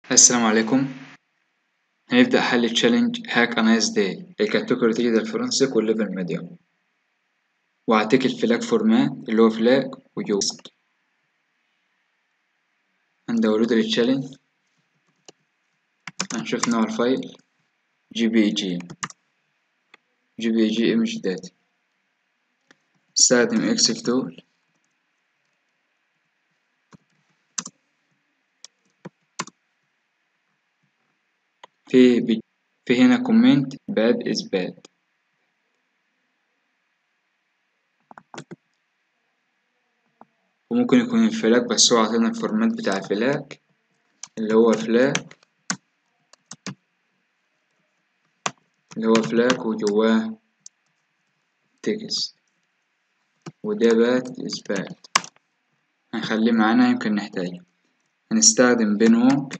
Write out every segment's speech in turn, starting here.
السلام عليكم هنبدأ حل تشالنج هاك ا نايس داي الكاتيجوري تيجي الفورنسيك والليفل ميديوم وهعطيك الفلاج فورمات اللي هو فلاج ويوست هنداونلود التشالنج هنشوف نوع الفايل جي بي جي جي بي جي ايمج داتا استخدم اكسف تول في بي في هنا كومنت باد از باد وممكن يكون الفلاج بس هو عطينا الفورمات بتاع الفلاج اللي هو فلاج اللي هو فلاج وجواه تكست وده باد از باد هنخليه معانا يمكن نحتاجه هنستخدم بينهم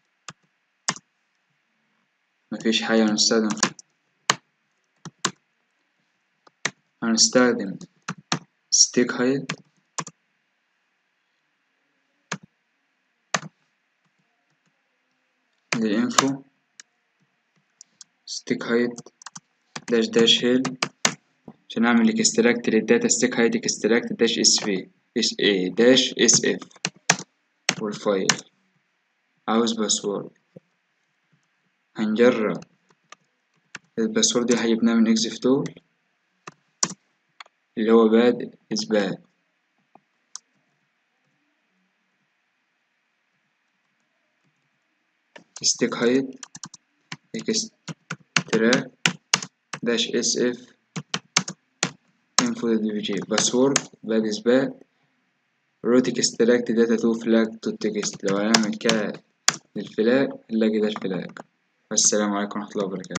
مفيش حاجة هنستخدم هنستخدم ستيك هايت للإنفو ستيك هايت داش داش هيل عشان أعمل اكستراكت للداتا ستيك هايت اكستراكت داش اس في اس اي داش اس اف والفايل عاوز باسورد هنجرب الباسورد دي هجيبناها من اكزف تول اللي هو باد اثبات ستيك هايت اكستراكت داش اس اف انفو دي في جي باسورد باد اثبات روت اكستراكت داتا تو فلاج تو تكست لو هنعمل كده للفلاج نلاقي ده الفلاج السلام عليكم ورحمة الله وبركاته